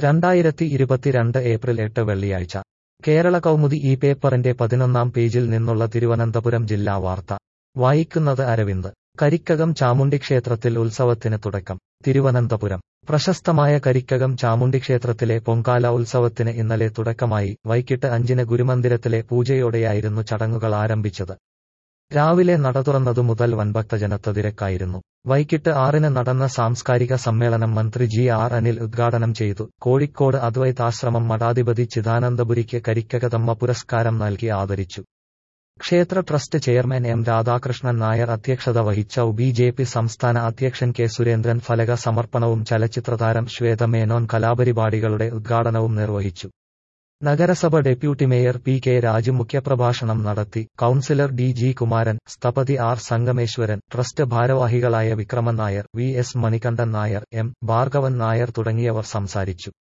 രണ്ടായിരത്തി ഇരുപത്തിരണ്ട് ഏപ്രിൽ എട്ട് വെള്ളിയാഴ്ച കേരള കൗമുദി ഈ പേപ്പറിന്റെ പതിനൊന്നാം പേജിൽ നിന്നുള്ള തിരുവനന്തപുരം ജില്ലാ വാർത്ത വായിക്കുന്നത് അരവിന്ദ് കരിക്കകം ചാമുണ്ഡി ക്ഷേത്രത്തിൽ ഉത്സവത്തിന് തുടക്കം തിരുവനന്തപുരം പ്രശസ്തമായ കരിക്കകം ചാമുണ്ഡി ക്ഷേത്രത്തിലെ പൊങ്കാല ഉത്സവത്തിന് ഇന്നലെ തുടക്കമായി വൈകിട്ട് അഞ്ചിന് ഗുരുമന്ദിരത്തിലെ പൂജയോടെയായിരുന്നു ചടങ്ങുകൾ ആരംഭിച്ചത് രാവിലെ നട തുറന്നതു മുതൽ വൻഭക്തജനത്ത തിരക്കായിരുന്നു വൈകിട്ട് ആറിന് നടന്ന സാംസ്കാരിക സമ്മേളനം മന്ത്രി ജി ആർ അനിൽ ഉദ്ഘാടനം ചെയ്തു കോഴിക്കോട് അദ്വൈതാശ്രമം മഠാധിപതി ചിദാനന്ദപുരിക്ക് കരിക്കകതമ്മ പുരസ്കാരം നൽകി ആദരിച്ചു ക്ഷേത്ര trust chairman M Radhakrishnan Nair അധ്യക്ഷത വഹിച്ച ബി ജെ പി സംസ്ഥാന അധ്യക്ഷൻ കെ സുരേന്ദ്രൻ ഫലക സമർപ്പണവും ചലച്ചിത്രതാരം ശ്വേത മേനോൻ കലാപരിപാടികളുടെ ഉദ്ഘാടനവും നിർവഹിച്ചു നഗരസഭ deputy mayor P K Raju മുഖ്യപ്രഭാഷണം നടത്തി councillor D G Kumaran Sthapathi R Sangameswaran trust ഭാരവാഹികളായ Vikraman Nair V S Manikandan Nair M Bhargavan Nair തുടങ്ങിയവർ സംസാരിച്ചു